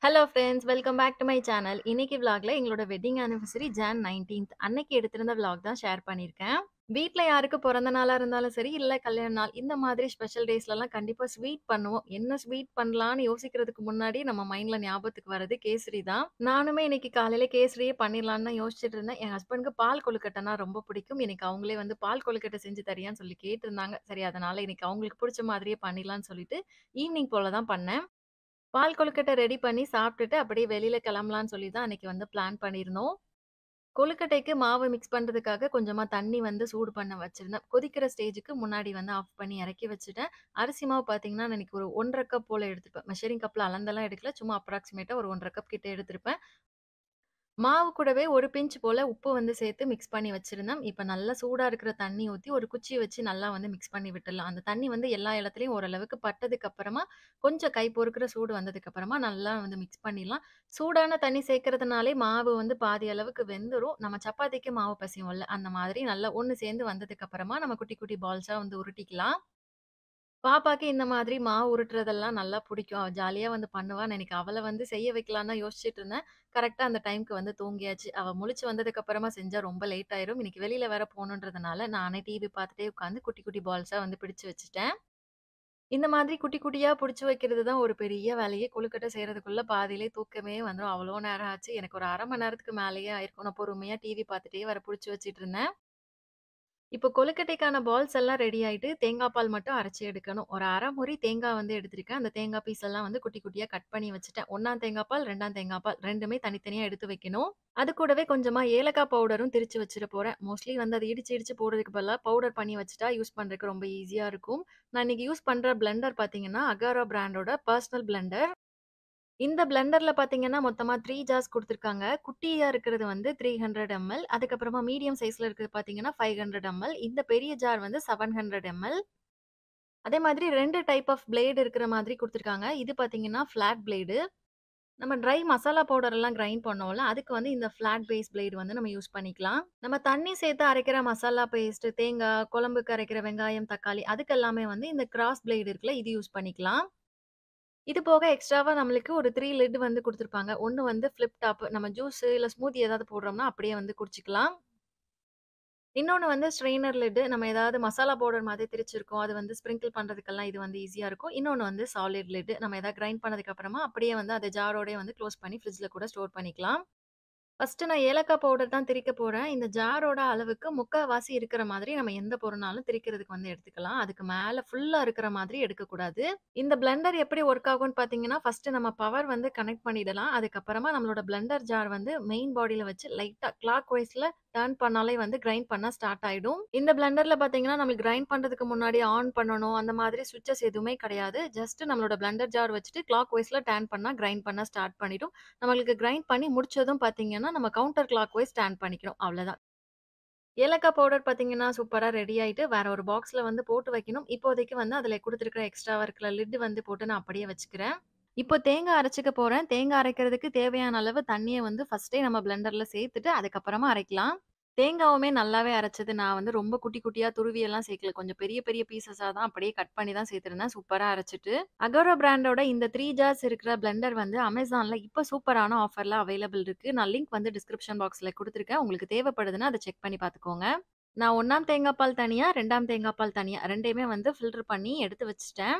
Hello friends welcome back to my channel. இன்னைக்கு விளாக்ல எங்களோட வெட்டிங் ஆனிவர்சரி ஜான் 19த் அன்னைக்கு எடுத்திருந்த விளாக் தான் ஷேர் பண்ணியிருக்கேன். வீட்ல யாருக்கு பிறந்த நாளா இருந்தாலும் சரி, இல்ல கல்யாண நாள் இந்த மாதிரி ஸ்பெஷல் டேஸ்லலாம் கண்டிப்பா ஸ்வீட் பண்ணுவோம். என்ன ஸ்வீட் பண்ணலான்னு யோசிக்கிறதுக்கு முன்னாடி நம்ம மைண்ட்ல ஞாபகத்துக்கு வர்றது கேசரி தான். நானுமே இன்னைக்கு காலையில கேசரியே பண்ணிடலான்னு தான் யோசிச்சுட்டு இருந்தேன். என் ஹஸ்பண்டுக்கு பால் கொழுக்கட்டைனா ரொம்ப பிடிக்கும். இன்னைக்கு அவங்களே வந்து பால் கொழுக்கட்டை செஞ்சு தரியான்னு சொல்லி கேட்டிருந்தாங்க. சரி அதனால இன்னைக்கு அவங்களுக்கு பிடிச்ச மாதிரியே பண்ணிடலான்னு சொல்லிட்டு ஈவினிங் போல தான் பண்ணேன். பால் கொழுக்கட்டை ரெடி பண்ணி சாப்பிட்டுட்டு அப்படியே வெளியில கிளம்பலான்னு சொல்லி தான் அன்னைக்கு வந்து பிளான் பண்ணியிருந்தோம். கொழுக்கட்டைக்கு மாவு மிக்ஸ் பண்றதுக்காக கொஞ்சமா தண்ணி வந்து சூடு பண்ண வச்சிருந்தேன். கொதிக்கிற ஸ்டேஜுக்கு முன்னாடி வந்து ஆஃப் பண்ணி இறக்கி வச்சுட்டேன். அரிசி மாவு பார்த்தீங்கன்னா, நான் இன்னைக்கு ஒரு 1 1/2 கப் போல எடுத்துப்பேன். மெஷரிங் கப்ல அளந்தெல்லாம் எடுக்கல. சும்மா அப்ராக்ஸிமேட்டா ஒரு 1 1/2 கப் கிட்ட எடுத்திருப்பேன். மாவு கூடவே ஒரு பிஞ்ச் போல உப்பு வந்து சேர்த்து மிக்ஸ் பண்ணி வச்சிருந்தேன். இப்ப நல்லா சூடா இருக்கிற தண்ணி ஊத்தி ஒரு குச்சிய வச்சு நல்லா வந்து மிக்ஸ் பண்ணி விட்டுடலாம். அந்த தண்ணி வந்து எல்லா இடத்துலயும் ஓரளவுக்கு பட்டதுக்கு அப்புறமா, கொஞ்சம் கை பொறுக்கிற சூடு வந்ததுக்கு அப்புறமா நல்லா வந்து மிக்ஸ் பண்ணிடலாம். சூடான தண்ணி சேர்க்கறதுனாலே மாவு வந்து பாதி அளவுக்கு வெந்துரும். நம்ம சப்பாத்திக்கு மாவு பிசைவோம்ல, அந்த மாதிரி நல்லா ஒண்ணு சேர்ந்து வந்ததுக்கு அப்புறமா நம்ம குட்டி குட்டி பால்ஸா வந்து உருட்டிக்கலாம். பாப்பாக்கு இந்த மாதிரி மாவு உருட்டுறதெல்லாம் நல்லா பிடிக்கும். அவ ஜாலியா வந்து பண்ணுவா. நான் இன்னைக்கு அவள வந்து செய்ய வைக்கலான்னு தான் யோசிச்சுட்டு இருந்தேன். கரெக்ட்டா அந்த டைம்க்கு வந்து தூங்கியாச்சு. அவ முழிச்சு வந்ததுக்கு அப்புறமா செஞ்சா ரொம்ப லேட் ஆயிரும். இன்னைக்கு வெளியில வேற போணுன்றதுனால, நானே டிவி பார்த்துட்டே உட்காந்து குட்டி குட்டி பால்ஸா வந்து பிடிச்சு வச்சுட்டேன். இந்த மாதிரி குட்டி குட்டியா புடிச்சு வைக்கிறது தான் ஒரு பெரிய வேலையே. கொழுக்கட்டை செய்றதுக்குள்ள பாதியிலே தூக்கமே வந்துரும். அவ்வளோ நேரம் ஆச்சு. எனக்கு ஒரு 1/2 மணி நேரத்துக்கு மேலேயே ஆயிருக்கும். நான் பொறுமையா டிவி பார்த்துட்டே வேற புடிச்சு வச்சுட்டு இருந்தேன். இப்போ கொழுக்கட்டைக்கான பால்ஸ் எல்லாம் ரெடி ஆயிட்டு, தேங்காய் பால் மட்டும் அரைச்சு எடுக்கணும். ஒரு 1/2 மூடி தேங்காய் வந்து எடுத்திருக்கேன். அந்த தேங்காய் பீஸ் எல்லாம் வந்து குட்டி குட்டியா கட் பண்ணி வச்சுட்டேன். 1ஆம் தேங்காய் பால், 2ஆம் தேங்காய் பால் 2மே தனித்தனியா எடுத்து வைக்கணும். அது கூடவே கொஞ்சமா ஏலக்காய் பவுடரும் திரிச்சு வச்சுற போறேன். மோஸ்ட்லி வந்து அத இடிச்சு இடிச்சு போடுறதுக்கு பதிலா பவுடர் பண்ணி வச்சுட்டா யூஸ் பண்றதுக்கு ரொம்ப ஈஸியா இருக்கும். நான் இன்னைக்கு யூஸ் பண்ற பிளெண்டர் பார்த்தீங்கன்னா, அகாரோ பிராண்டோட பர்சனல் பிளெண்டர். இந்த பிளெண்டர்ல பார்த்தீங்கன்னா, மொத்தமா 3 ஜார்ஸ் குடுத்துருக்காங்க. குட்டியா இருக்கிறது வந்து 300 எம்எல். அதுக்கப்புறமா மீடியம் சைஸ்ல இருக்கிறது பார்த்தீங்கன்னா, 500 எம்எல். இந்த பெரிய ஜார் வந்து 700 எம்எல். அதே மாதிரி 2 டைப் ஆஃப் பிளேட் இருக்கிற மாதிரி குடுத்துருக்காங்க. இது பார்த்தீங்கன்னா, ஃபிளாட் பிளேடு. நம்ம ட்ரை மசாலா பவுடர் எல்லாம் கிரைண்ட் பண்ணோம்ல, அதுக்கு வந்து இந்த ஃபிளாட் பேஸ் பிளேடு வந்து நம்ம யூஸ் பண்ணிக்கலாம். நம்ம தண்ணி சேர்த்து அரைக்கிற மசாலா பேஸ்ட், தேங்காய், குழம்புக்கு அரைக்கிற வெங்காயம், தக்காளி அதுக்கெல்லாமே வந்து இந்த கிராஸ் பிளேடு இருக்குல்ல, இது யூஸ் பண்ணிக்கலாம். இது போக எக்ஸ்ட்ராவா நம்மளுக்கு ஒரு 3 லிட் வந்து குடுத்துருப்பாங்க. ஒண்ணு வந்து ஃபிளிப் டாப். நம்ம ஜூஸ் இல்ல ஸ்மூத்தி ஏதாவது போடுறோம்னா, அப்படியே வந்து குடிச்சுக்கலாம். இன்னொன்னு வந்து ஸ்ட்ரெய்னர் லிட். நம்ம ஏதாவது மசாலா பவுடர் மாதிரி திரிச்சிருக்கோம். அது வந்து ஸ்ப்ரிங்கிள் பண்றதுக்கெல்லாம் இது வந்து ஈஸியா இருக்கும். இன்னொன்னு வந்து சாலிட் லிட். நம்ம ஏதாவது கிரைண்ட் பண்ணதுக்கு அப்புறமா, அப்படியே வந்து அத ஜாரோடயே வந்து குளோஸ் பண்ணி ஃப்ரிட்ஜ்ல கூட ஸ்டோர் பண்ணிக்கலாம். ஃபர்ஸ்ட்டு நான் ஏலக்காய் பவுடர் தான் திரிக்க போறேன். இந்த ஜாரோட அளவுக்கு முக்காவாசி இருக்கிற மாதிரி நம்ம எந்த பொருள்னாலும் திரிக்கிறதுக்கு வந்து எடுத்துக்கலாம். அதுக்கு மேல ஃபுல்லா இருக்கிற மாதிரி எடுக்கக்கூடாது. இந்த பிளெண்டர் எப்படி ஒர்க் ஆகும்னு பார்த்தீங்கன்னா, ஃபர்ஸ்ட்டு நம்ம பவர் வந்து கனெக்ட் பண்ணிடலாம். அதுக்கப்புறமா நம்மளோட பிளெண்டர் ஜார் வந்து மெயின் பாடியில வச்சு லைட்டா கிளாக் வைஸ்ல டர்ன் பண்ணாலே வந்து கிரைண்ட் பண்ண ஸ்டார்ட் ஆயிடும். இந்த பிளெண்டர்ல பார்த்தீங்கன்னா, நம்மளுக்கு கிரைண்ட் பண்றதுக்கு முன்னாடி ஆன் பண்ணணும். அந்த மாதிரி ஸ்விட்சஸ் எதுவுமே கிடையாது. ஜஸ்ட் நம்மளோட பிளெண்டர் ஜார் வச்சுட்டு கிளாக் வைஸ்ல டர்ன் பண்ணா கிரைண்ட் பண்ண ஸ்டார்ட் பண்ணிடும். நம்மளுக்கு கிரைண்ட் பண்ணி முடிச்சதும் பார்த்தீங்கன்னா, நம்ம கவுண்டர் கிளாக் வைஸ் டர்ன் பண்ணிக்கணும். அவ்வளோதான். ஏலக்காய் பவுடர் பார்த்தீங்கன்னா, சூப்பரா ரெடி ஆயிட்டு வேற ஒரு பாக்ஸ்ல வந்து போட்டு வைக்கணும். இப்போதைக்கு வந்து அதில குடுத்துருக்கிற எக்ஸ்ட்ராவா இருக்கிற லிட் வந்து போட்டு நான் அப்படியே வச்சுக்கிறேன். இப்போ தேங்காய் அரைச்சுக்க போறேன். தேங்காய் அரைக்கிறதுக்கு தேவையான அளவு தண்ணிய வந்து ஃபர்ஸ்ட்டே நம்ம பிளெண்டர்ல சேர்த்துட்டு, அதுக்கப்புறமா அரைக்கலாம். தேங்காவுமே நல்லாவே அரைச்சது. நான் வந்து ரொம்ப குட்டி குட்டியா துருவி எல்லாம் சேர்க்கல. கொஞ்சம் பெரிய பெரிய பீஸஸா தான் அப்படியே கட் பண்ணி தான் சேர்த்திருந்தேன். சூப்பரா அரைச்சுட்டு. அகாரோ பிராண்டோட இந்த 3 ஜார்ஸ் இருக்கிற பிளெண்டர் வந்து Amazonல இப்ப சூப்பரான ஆஃபர்ல அவைலபிள் இருக்கு. நான் லிங்க் வந்து டிஸ்கிரிப்ஷன் பாக்ஸ்ல குடுத்துருக்கேன். உங்களுக்கு தேவைப்படுதுன்னா அத செக் பண்ணி பார்த்துக்கோங்க. நான் 1ஆம் தேங்காய் பால் தனியா, 2ஆம் தேங்காய் பால் தனியா 2யுமே வந்து ஃபில்டர் பண்ணி எடுத்து வச்சுட்டேன்.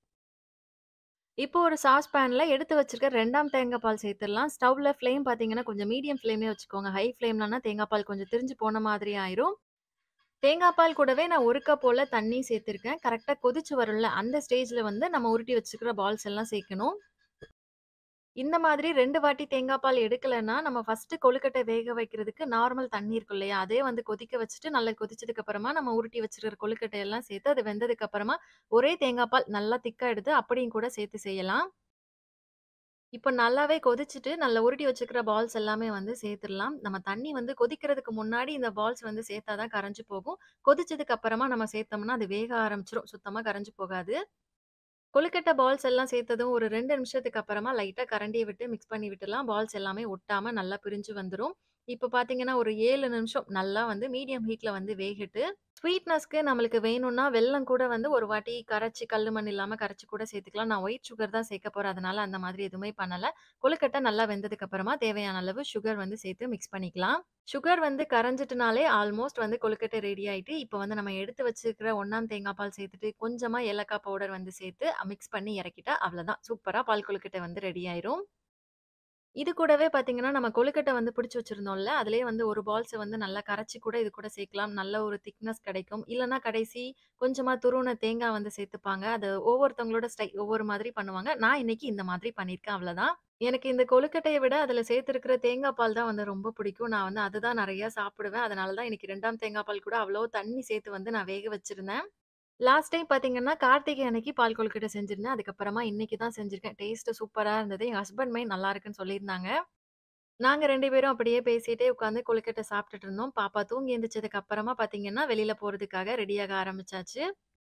இப்போ ஒரு சாஸ் பேன்ல எடுத்து வச்சிருக்க 2ஆம் தேங்காய் பால் சேர்த்துடலாம். ஸ்டவ்ல ஃப்ளேம் பார்த்தீங்கன்னா, கொஞ்சம் மீடியம் ஃப்ளேம்லயே வச்சுக்கோங்க. ஹை ஃப்ளேம்லனா தேங்காய் பால் கொஞ்சம் திரிஞ்சு போன மாதிரி ஆயிரும். தேங்காய் பால் கூடவே நான் 1 கப் போல தண்ணி சேர்த்திருக்கேன். கரெக்ட்டா கொதிச்சு வரும்ல, அந்த ஸ்டேஜ்ல வந்து நம்ம உருட்டி வச்சுக்கிற பால்ஸ் எல்லாம் சேர்க்கணும். இந்த மாதிரி 2 வாட்டி தேங்காய் பால் எடுக்கலன்னா, நம்ம ஃபர்ஸ்ட்டு கொழுக்கட்டை வேக வைக்கிறதுக்கு நார்மல் தண்ணி இருக்கும் இல்லையா? அதே வந்து கொதிக்க வச்சுட்டு, நல்லா கொதிச்சதுக்கு அப்புறமா நம்ம உருட்டி வச்சிருக்கிற கொழுக்கட்டை எல்லாம் சேர்த்து, அது வெந்ததுக்கு அப்புறமா ஒரே தேங்காய் பால் நல்லா திக்கா எடுத்து அப்படியும் கூட சேர்த்து செய்யலாம். இப்போ நல்லாவே கொதிச்சுட்டு, நல்லா உருட்டி வச்சுக்கிற பால்ஸ் எல்லாமே வந்து சேர்த்துடலாம். நம்ம தண்ணி வந்து கொதிக்கிறதுக்கு முன்னாடி இந்த பால்ஸ் வந்து சேர்த்தா தான் கரைஞ்சு போகும். கொதிச்சதுக்கு அப்புறமா நம்ம சேர்த்தோம்னா, அது வேக ஆரம்பிச்சுரும். சுத்தமா கரைஞ்சு போகாது. கொழுக்கட்டை பால்ஸ் எல்லாம் சேர்த்ததும் ஒரு 2 நிமிஷத்துக்கு அப்புறமா லைட்டா கரண்டிய விட்டு மிக்ஸ் பண்ணி விட்டுடலாம். பால்ஸ் எல்லாமே ஒட்டாம நல்லா பிரிஞ்சு வந்துரும். இப்ப பார்த்தீங்கன்னா, ஒரு 7 நிமிஷம் நல்லா வந்து மீடியம் ஹீட்ல வந்து வேகட்டு. ஸ்வீட்னஸ்க்கு நம்மளுக்கு வேணும்னா, வெல்லம் கூட வந்து ஒரு வாட்டி கரைச்சு கல்லு மண் இல்லாம கரைச்சு கூட சேர்த்துக்கலாம். நான் ஒயிட் சுகர் தான் சேர்க்க போறேன். அதனால அந்த மாதிரி எதுவுமே பண்ணல. கொழுக்கட்டை நல்லா வெந்ததுக்கு அப்புறமா தேவையான அளவு சுகர் வந்து சேர்த்து மிக்ஸ் பண்ணிக்கலாம். சுகர் வந்து கரைஞ்சிட்டுனாலே ஆல்மோஸ்ட் வந்து கொழுக்கட்டை ரெடி ஆயிட்டு, இப்ப வந்து நம்ம எடுத்து வச்சிருக்கிற 1ஆம் தேங்காய் பால் சேர்த்துட்டு, கொஞ்சமா ஏலக்காய் பவுடர் வந்து சேர்த்து மிக்ஸ் பண்ணி இறக்கிட்டா அவ்வளதான். சூப்பரா பால் கொழுக்கட்டை வந்து ரெடி ஆயிரும். இது கூடவே பார்த்தீங்கன்னா, நம்ம கொழுக்கட்டை வந்து பிடிச்சு வச்சிருந்தோம்ல, அதிலேயே வந்து ஒரு பால்ஸ வந்து நல்லா கரைச்சு கூட இது கூட சேர்க்கலாம். நல்ல ஒரு திக்னஸ் கிடைக்கும். இல்லன்னா கடைசி கொஞ்சமா துருவுன தேங்காய் வந்து சேர்த்துப்பாங்க. அது ஒவ்வொருத்தவங்களோட ஸ்டை ஒவ்வொரு மாதிரி பண்ணுவாங்க. நான் இன்னைக்கு இந்த மாதிரி பண்ணியிருக்கேன் அவ்வளதான். எனக்கு இந்த கொழுக்கட்டைய விட அதில சேர்த்திருக்கிற தேங்காய் பால் தான் வந்து ரொம்ப பிடிக்கும். நான் வந்து அதுதான் நெறையா சாப்பிடுவேன். அதனால தான் இன்னைக்கு 2ஆம் தேங்காய் பால் கூட அவ்வளோ தண்ணி சேர்த்து வந்து நான் வேக வச்சிருந்தேன். லாஸ்ட் டைம் பார்த்தீங்கன்னா, கார்த்திகை அன்னைக்கு பால் கொழுக்கட்டை செஞ்சிருந்தேன். அதுக்கப்புறமா இன்னைக்கு தான் செஞ்சிருக்கேன். டேஸ்ட்டு சூப்பரா இருந்தது. என் ஹஸ்பண்டுமே நல்லா இருக்குன்னு சொல்லியிருந்தாங்க. நாங்க 2 பேரும் அப்படியே பேசிட்டே உட்காந்து கொழுக்கட்டை சாப்பிட்டுட்டு இருந்தோம். பாப்பா தூங்கி எந்திரிச்சதுக்கு அப்புறமா பார்த்தீங்கன்னா, வெளியில போறதுக்காக ரெடியாக ஆரம்பிச்சாச்சு.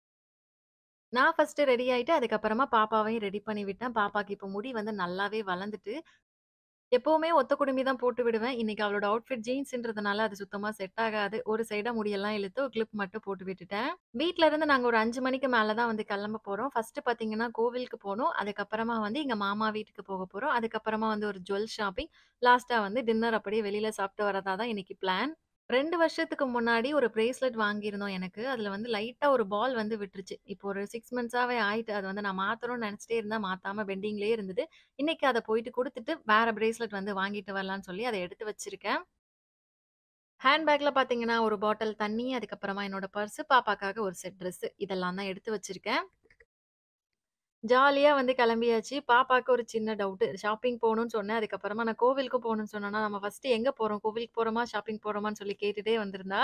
நான் ஃபர்ஸ்ட்டு ரெடி ஆயிட்டு, அதுக்கப்புறமா பாப்பாவையும் ரெடி பண்ணி விட்டேன். பாப்பாக்கு இப்போ முடி வந்து நல்லாவே வளர்ந்துட்டு. எப்பவுமே ஒத்த குடுமி தான் போட்டு விடுவேன். இன்னைக்கு அவளோட அவுட்ஃபிட் ஜீன்ஸ்ன்றதுனால அது சுத்தமா செட் ஆகாது. ஒரு சைடா முடியெல்லாம் இழுத்து ஒரு கிளிப் மட்டும் போட்டு விட்டுட்டேன். வீட்ல இருந்து நாங்க ஒரு 5 மணிக்கு மேல தான் வந்து கிளம்ப போறோம். ஃபர்ஸ்ட்டு பார்த்தீங்கன்னா, கோவிலுக்கு போணும். அதுக்கப்புறமா வந்து எங்க மாமா வீட்டுக்கு போக போறோம். அதுக்கப்புறமா வந்து ஒரு ஜுவல் ஷாப்பிங். லாஸ்ட்டா வந்து டின்னர் அப்படியே வெளியில சாப்பிட்டு வரதா தான் இன்னைக்கு பிளான். 2 வருஷத்துக்கு முன்னாடி ஒரு பிரேஸ்லெட் வாங்கியிருந்தோம் எனக்கு. அதில வந்து லைட்டா ஒரு பால் வந்து விட்டுருச்சு. இப்போ ஒரு 6 மந்த்ஸாவே ஆயிட்டு. அத வந்து நான் மாத்தணும்னு நெனச்சுட்டே இருந்தேன். மாத்தாம பெண்டிங்லேயே இருந்தது. இன்னைக்கு அத போயிட்டு குடுத்துட்டு, வேற பிரேஸ்லெட் வந்து வாங்கிட்டு வரலான்னு சொல்லி அத எடுத்து வச்சிருக்கேன். ஹேண்ட் பேக்ல பார்த்தீங்கன்னா, ஒரு பாட்டில் தண்ணி, அதுக்கப்புறமா என்னோட பர்ஸு, பாப்பாக்காக ஒரு செட் ட்ரெஸ்ஸு. இதெல்லாம் தான் எடுத்து வச்சிருக்கேன். ஜாலியா வந்து கிளம்பியாச்சு. பாப்பாக்கு ஒரு சின்ன டவுட்டு. ஷாப்பிங் போணும்னு சொன்னேன். அதுக்கப்புறமா நான் கோவிலுக்கு போணும்னு சொன்னேனா, நம்ம ஃபர்ஸ்ட்டு எங்க போறோம்? கோவிலுக்கு போறோமா? ஷாப்பிங் போறோமான்னு சொல்லி கேட்டுட்டே வந்திருந்தா.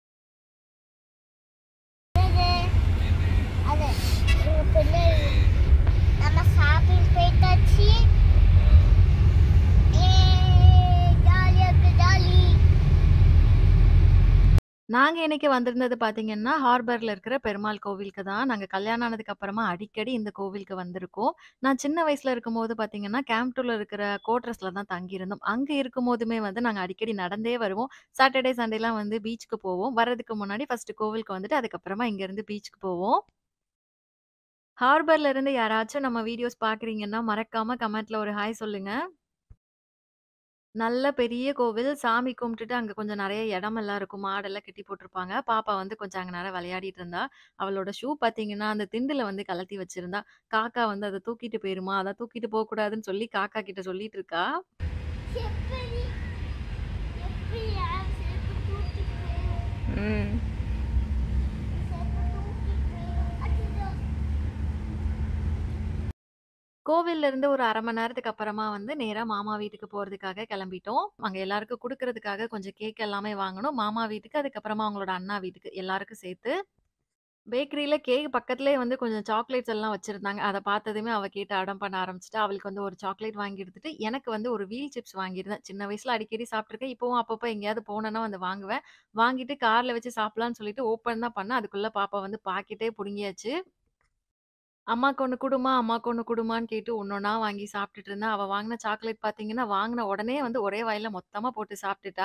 அது எங்க பிள்ளை நம்ம ஷாப்பிங் போயிட்டாச்சு ஜாலியா இருக்கு ஜாலி நாங்க இன்னைக்கு வந்திருந்தது பார்த்தீங்கன்னா, ஹார்பர்ல இருக்கிற பெருமாள் கோவிலுக்கு தான். நாங்க கல்யாணம் ஆனதுக்கு அப்புறமா அடிக்கடி இந்த கோவிலுக்கு வந்திருக்கோம். நான் சின்ன வயசுல இருக்கும்போது பார்த்தீங்கன்னா, கேம்ப்டூர்ல இருக்கிற கோட்ரஸ்ல தான் தங்கியிருந்தோம். அங்க இருக்கும்போதுமே வந்து நாங்க அடிக்கடி நடந்தே வருவோம். சாட்டர்டே, சண்டேலாம் வந்து பீச்சுக்கு போவோம். வர்றதுக்கு முன்னாடி ஃபர்ஸ்ட்டு கோவிலுக்கு வந்துட்டு, அதுக்கப்புறமா இங்கேருந்து பீச்சுக்கு போவோம். ஹார்பர்ல இருந்து யாராச்சும் நம்ம வீடியோஸ் பார்க்குறீங்கன்னா, மறக்காம கமெண்ட்ல ஒரு ஹாய் சொல்லுங்க. நல்ல பெரிய கோவில். சாமி கும்பிட்டுட்டு அங்க கொஞ்சம் நெறைய இடமெல்லாம் இருக்கும். மாடெல்லாம் கட்டி போட்டுருப்பாங்க. பாப்பா வந்து கொஞ்சம் அங்க நேரம் விளையாடிட்டு இருந்தா. அவளோட ஷூ பார்த்தீங்கன்னா, அந்த திண்டுல வந்து கழட்டி வச்சிருந்தா. காக்கா வந்து அத தூக்கிட்டு போயிருமா, அதான் தூக்கிட்டு போக்கூடாதுன்னு சொல்லி காக்கா கிட்ட சொல்லிட்டு இருக்கா. எப்படி எப்படி யார் செருப்பு தூக்கிட்டு போயிடும் ம். செருப்பு தூக்கிட்டு போயிடும் அச்சோ கோவில்ல இருந்து ஒரு 1/2 மணி நேரத்துக்கு அப்புறமா வந்து நேரா மாமா வீட்டுக்கு போறதுக்காக கிளம்பிட்டோம். அங்க எல்லாருக்கும் குடுக்குறதுக்காக கொஞ்சம் கேக் எல்லாமே வாங்கணும். மாமா வீட்டுக்கு, அதுக்கப்புறமா அவங்களோட அண்ணா வீட்டுக்கு எல்லாருக்கும் சேர்த்து. பேக்கரியில கேக் பக்கத்திலேயே வந்து கொஞ்சம் சாக்லேட்ஸ் எல்லாம் வச்சிருந்தாங்க. அத பார்த்ததுமே அவ கேட்டு அடம் பண்ண ஆரம்பிச்சுட்டா. அவளுக்கு வந்து ஒரு சாக்லேட் வாங்கி எடுத்துட்டு, எனக்கு வந்து ஒரு வீல் சிப்ஸ் வாங்கியிருந்தேன். சின்ன வயசுல அடிக்கடி சாப்பிட்டுருக்கேன். இப்பவும் அப்பப்போ எங்கேயாவது போனேன்னா வந்து வாங்குவேன். வாங்கிட்டு கார்ல வச்சு சாப்பிடலான்னு சொல்லிட்டு ஓப்பன் தான் பண்ணேன். அதுக்குள்ள பாப்பா வந்து பாக்கெட்டே புடுங்கியாச்சு. அம்மாக்கு ஒண்ணு குடும்மா, அம்மாக்கு ஒண்ணு குடும்மான்னு கேட்டு ஒண்ணொன்னா வாங்கி சாப்பிட்டுட்டு இருந்தா. அவ வாங்குன சாக்லேட் பார்த்தீங்கன்னா, வாங்குன உடனே வந்து ஒரே வாயில மொத்தமா போட்டு சாப்பிட்டுட்டா.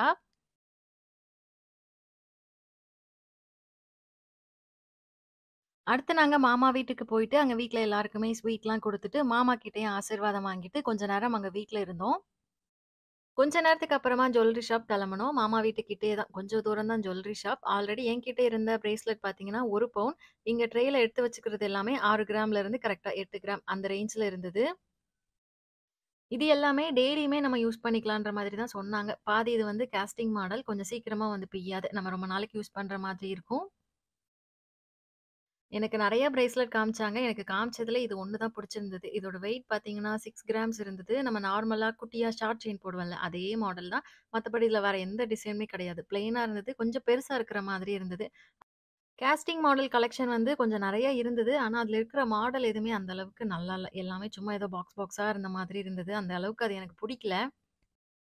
அடுத்து நாங்க மாமா வீட்டுக்கு போயிட்டு, அங்க வீட்ல எல்லாருக்குமே ஸ்வீட்லாம் குடுத்துட்டு, மாமா கிட்டயும் ஆசீர்வாதம் வாங்கிட்டு, கொஞ்ச நேரம் அங்க வீட்ல இருந்தோம். கொஞ்ச நேரத்துக்கு அப்புறமா ஜுவல்லரி ஷாப் கிளம்புனோம். மாமா வீட்டுக்கிட்டயே தான். கொஞ்சம் தூரம் தான் ஜுவல்லரி ஷாப். ஆல்ரெடி என்கிட்ட இருந்த பிரேஸ்லெட் பார்த்தீங்கன்னா, 1 பவுன். இங்க ட்ரேல எடுத்து வச்சுக்கிறது எல்லாமே 6 கிராம்ல இருந்து கரெக்ட்டா 8 கிராம் அந்த ரேஞ்ச்ல இருந்தது. இது எல்லாமே டெய்லியுமே நம்ம யூஸ் பண்ணிக்கலான்ற மாதிரி தான் சொன்னாங்க. பாதி இது வந்து காஸ்டிங் மாடல். கொஞ்சம் சீக்கிரமா வந்து பிய்யாது. நம்ம ரொம்ப நாளைக்கு யூஸ் பண்ற மாதிரி இருக்கும். எனக்கு நெறைய பிரேஸ்லெட் காமிச்சாங்க. எனக்கு காமிச்சதுல இது ஒண்ணு தான் புடிச்சிருந்தது. இதோட வெயிட் பார்த்தீங்கன்னா, 6 கிராம்ஸ் இருந்தது. நம்ம நார்மலா குட்டியா ஷார்ட் செயின் போடுவோம்ல, அதே மாடல் தான். மத்தபடி இதுல வேற எந்த டிசைனுமே கிடையாது. பிளெயினா இருந்தது. கொஞ்சம் பெருசா இருக்கிற மாதிரி இருந்தது. காஸ்டிங் மாடல் கலெக்ஷன் வந்து கொஞ்சம் நெறைய இருந்தது. ஆனா, அதுல இருக்கிற மாடல் எதுவுமே அந்த அளவுக்கு நல்லா இல்ல. எல்லாமே சும்மா ஏதோ பாக்ஸ் பாக்ஸா இருந்த மாதிரி இருந்தது. அந்த அளவுக்கு அது எனக்கு புடிக்கல.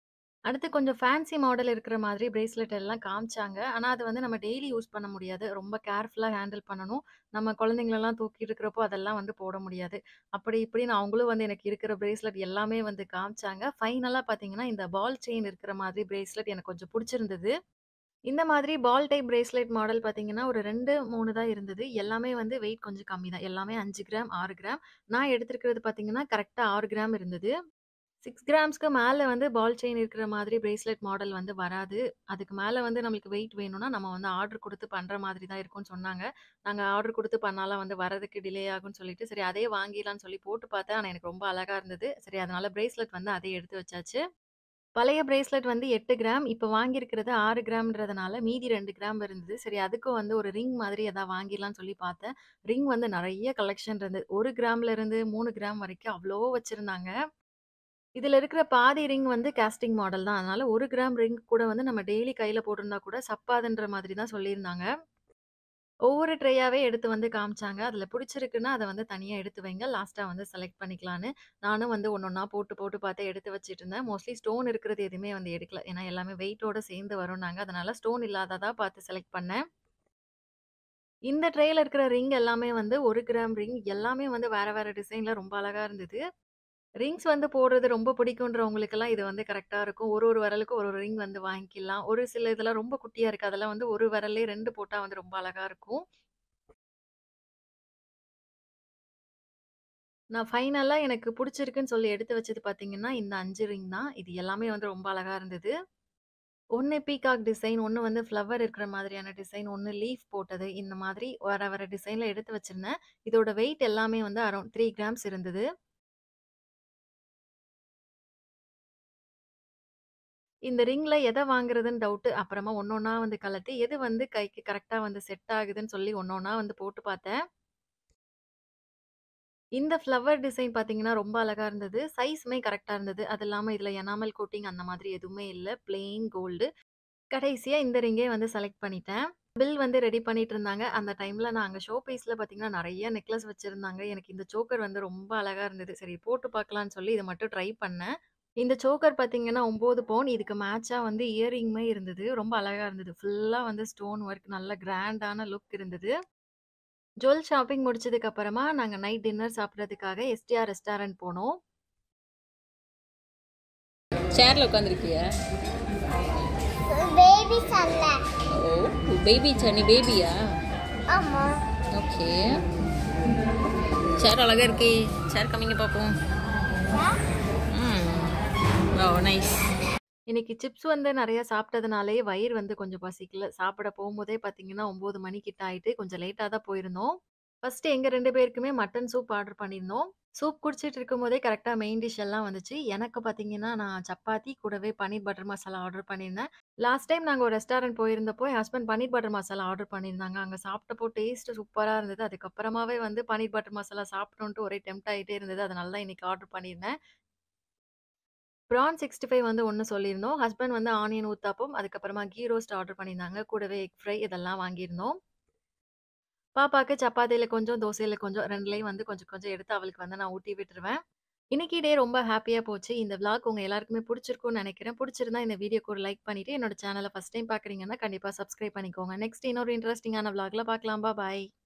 அடுத்து கொஞ்சம் ஃபேன்சி மாடல் இருக்கிற மாதிரி பிரேஸ்லெட் எல்லாம் காமிச்சாங்க. ஆனா, அது வந்து நம்ம டெய்லி யூஸ் பண்ண முடியாது. ரொம்ப கேர்ஃபுல்லா ஹேண்டில் பண்ணணும். நம்ம குழந்தைங்களலாம் தூக்கிட்டு இருக்கிறப்போ அதெல்லாம் வந்து போட முடியாது. அப்படி இப்படின்னு அவங்களும் வந்து எனக்கு இருக்கிற பிரேஸ்லெட் எல்லாமே வந்து காமிச்சாங்க. ஃபைனலா பார்த்தீங்கன்னா, இந்த பால் செயின் இருக்கிற மாதிரி பிரேஸ்லெட் எனக்கு கொஞ்சம் புடிச்சிருந்தது. இந்த மாதிரி பால் டைப் பிரேஸ்லெட் மாடல் பார்த்தீங்கன்னா, ஒரு 2, 3 தான் இருந்தது. எல்லாமே வந்து வெயிட் கொஞ்சம் கம்மி தான். எல்லாமே 5 கிராம், 6 கிராம். நான் எடுத்திருக்கிறது பார்த்தீங்கன்னா, கரெக்ட்டா 6 கிராம் இருந்தது. 6 கிராம்ஸ்க்கு மேல வந்து பால் செயின் இருக்கிற மாதிரி பிரேஸ்லெட் மாடல் வந்து வராது. அதுக்கு மேல வந்து நம்மளுக்கு வெயிட் வேணும்னா, நம்ம வந்து ஆர்டர் குடுத்து பண்ற மாதிரி தான் இருக்கும்னு சொன்னாங்க. நாங்க ஆர்டர் குடுத்து பண்ணாலாம் வந்து வரதுக்கு டிலே ஆகும்னு சொல்லிட்டு, சரி அதே வாங்கிடலான்னு சொல்லி போட்டு பார்த்தேன். ஆனா, எனக்கு ரொம்ப அழகா இருந்தது. சரி அதனால பிரேஸ்லெட் வந்து அதே எடுத்து வச்சாச்சு. பழைய பிரேஸ்லெட் வந்து 8 கிராம். இப்ப வாங்கியிருக்கிறது 6 கிராம்ன்றதுனால மீதி 2 கிராம் இருந்தது. சரி அதுக்கும் வந்து ஒரு ரிங் மாதிரி எதா வாங்கிடலான்னு சொல்லி பார்த்தேன். ரிங் வந்து நெறைய கலெக்ஷன் இருந்தது. 1 கிராம்ல இருந்து 3 கிராம் வரைக்கும் அவ்ளோ வச்சிருந்தாங்க. இதுல இருக்கிற பாதி ரிங் வந்து காஸ்டிங் மாடல் தான். அதனால 1 கிராம் ரிங் கூட வந்து நம்ம டெய்லி கையில போட்டிருந்தா கூட சப்பாதுன்ற மாதிரி தான் சொல்லியிருந்தாங்க. ஒவ்வொரு ட்ரேயாவே எடுத்து வந்து காமிச்சாங்க. அதுல புடிச்சிருக்குன்னா, அத வந்து தனியா எடுத்து வைங்க. லாஸ்ட்டா வந்து செலக்ட் பண்ணிக்கலான்னு. நானும் வந்து ஒண்ணொன்னா போட்டு போட்டு பார்த்து எடுத்து வச்சுட்டுருந்தேன். மோஸ்ட்லி ஸ்டோன் இருக்கிறது எதுவுமே வந்து எடுக்கல. ஏன்னா எல்லாமே வெயிட்டோட சேர்ந்து வரும்னாங்க. அதனால ஸ்டோன் இல்லாததா பார்த்து செலக்ட் பண்ணேன். இந்த ட்ரேல இருக்கிற ரிங் எல்லாமே வந்து 1 கிராம் ரிங். எல்லாமே வந்து வேற வேற டிசைன்ல ரொம்ப அழகா இருந்தது. ரிங்ஸ் வந்து போடுறது ரொம்ப பிடிக்குன்றவங்களுக்கெல்லாம் இது வந்து கரெக்ட்டா இருக்கும். ஒரு ஒரு விரலுக்கும் ஒரு ஒரு ரிங் வந்து வாங்கிக்கலாம். ஒரு சில இதெல்லாம் ரொம்ப குட்டியா இருக்கு. அதெல்லாம் வந்து ஒரு விரல்லயே 2 போட்டா வந்து ரொம்ப அழகா இருக்கும். நான் ஃபைனலா எனக்கு புடிச்சிருக்குன்னு சொல்லி எடுத்து வச்சது பார்த்தீங்கன்னா, இந்த 5 ரிங் தான். இது எல்லாமே வந்து ரொம்ப அழகா இருந்தது. 1 பீகாக் டிசைன், 1 வந்து ஃப்ளவர் இருக்கிற மாதிரியான டிசைன், 1 லீஃப் போட்டது. இந்த மாதிரி வேற வேற டிசைன்ல எடுத்து வச்சிருந்தேன். இதோட வெயிட் எல்லாமே வந்து அரவுண்ட் 3 கிராம்ஸ் இருந்தது. இந்த ரிங்ல எத வாங்குறதுன்னு டவுட்டு. அப்புறமா ஒண்ணொன்னா வந்து கழட்டி, எது வந்து கைக்கு கரெக்ட்டா வந்து செட் ஆகுதுன்னு சொல்லி ஒண்ணொன்னா வந்து போட்டு பார்த்தேன். இந்த ஃப்ளவர் டிசைன் பார்த்தீங்கன்னா, ரொம்ப அழகா இருந்தது. சைஸுமே கரெக்ட்டா இருந்தது. அது இல்லாம இதுல எனாமல் கோட்டிங் அந்த மாதிரி எதுவுமே இல்ல. Plain gold. கடைசியா இந்த ரிங்கே வந்து செலக்ட் பண்ணிட்டேன். பில் வந்து ரெடி பண்ணிட்டு இருந்தாங்க. அந்த டைம்ல நான் அங்க ஷோ பீஸ்ல பார்த்தீங்கன்னா, நெறைய நெக்லஸ் வச்சிருந்தாங்க. எனக்கு இந்த சோக்கர் வந்து ரொம்ப அழகா இருந்தது. சரி போட்டு பார்க்கலான்னு சொல்லி இத மட்டும் ட்ரை பண்ணேன். இந்த சோக்கர் பார்த்தீங்கன்னா, 9 பவுன். இதுக்கு மேட்சா வந்து இயரிங்குமே இருந்தது. ரொம்ப அழகா இருந்தது. ஃபுல்லா வந்து ஸ்டோன் ஒர்க் நல்ல கிராண்டான லுக் இருந்தது. ஜுவல் ஷாப்பிங் முடிச்சதுக்கு அப்புறமா நாங்க நைட் டின்னர் சாப்பிடுறதுக்காக எஸ்டிஆர் ரெஸ்டாரண்ட் போனோம். சேர்ல உட்காந்துருக்கியா பேபி சல்ல ஓ பேபி சனி பேபியா ஆமா ஓகே சேர் அழகா இருக்கே சேர் கம்மிங்க பார்ப்போம் ம் ஓ நைஸ் இன்னைக்கு சிப்ஸ் வந்து நெறைய சாப்பிட்டதுனாலயே வயிறு வந்து கொஞ்சம் பசிக்கல. சாப்பிட போம்போதே பார்த்தீங்கன்னா, 9 மணி கிட்ட ஆயிட்டு. கொஞ்சம் லேட்டா தான் போயிருந்தோம். ஃபர்ஸ்ட்டு எங்க 2 பேருக்குமே மட்டன் சூப் ஆர்டர் பண்ணியிருந்தோம். சூப் குடிச்சிட்டு இருக்கும்போதே கரெக்ட்டா மெயின் டிஷ் எல்லாம் வந்துச்சு. எனக்கு பார்த்தீங்கன்னா, நான் சப்பாத்தி கூடவே பன்னீர் பட்டர் மசாலா ஆர்டர் பண்ணியிருந்தேன். லாஸ்ட் டைம் நாங்க ஒரு ரெஸ்டாரண்ட் போயிருந்தப்போ, என் husband paneer butter masala order பண்ணியிருந்தாங்க. அங்க சாப்பிட்டப்போ டேஸ்ட் சூப்பரா இருந்தது. அதுக்கப்புறமாவே வந்து பன்னீர் பட்டர் மசாலா சாப்பிடணுன்ட்டு ஒரே டெம்ப்ட் ஆயிட்டே இருந்தது. அதனால தான் இன்னைக்கு ஆர்டர் பண்ணியிருந்தேன். ப்ரான் 65 வந்து 1 சொல்லியிருந்தோம். ஹஸ்பண்ட் வந்து ஆனியன் ஊத்தாப்பம், அதுக்கப்புறமா கீ ரோஸ்ட் ஆர்டர் பண்ணியிருந்தாங்க. கூடவே எக் ஃப்ரை இதெல்லாம் வாங்கியிருந்தோம். பாப்பாக்கு சப்பாத்தியில கொஞ்சம், தோசையில கொஞ்சம் 2லயும் வந்து கொஞ்சம் கொஞ்சம் எடுத்து அவளுக்கு வந்து நான் ஊட்டி விட்டுருவேன். இன்னைக்கு டே ரொம்ப ஹேப்பியா போச்சு. இந்த விளாக் உங்க எல்லாருக்குமே புடிச்சிருக்கும்னு நெனைக்கிறேன். புடிச்சிருந்தா இந்த வீடியோக்கு ஒரு லைக் பண்ணிட்டு, என்னோட சேனல ஃபர்ஸ்ட் டைம் பார்க்குறீங்கன்னா, கண்டிப்பா சப்ஸ்கிரைப் பண்ணிக்கோங்க. நெக்ஸ்ட் இன்னொரு இன்ட்ரஸ்டிங்கான விளாக்ல பார்க்கலாம். பா பாய்.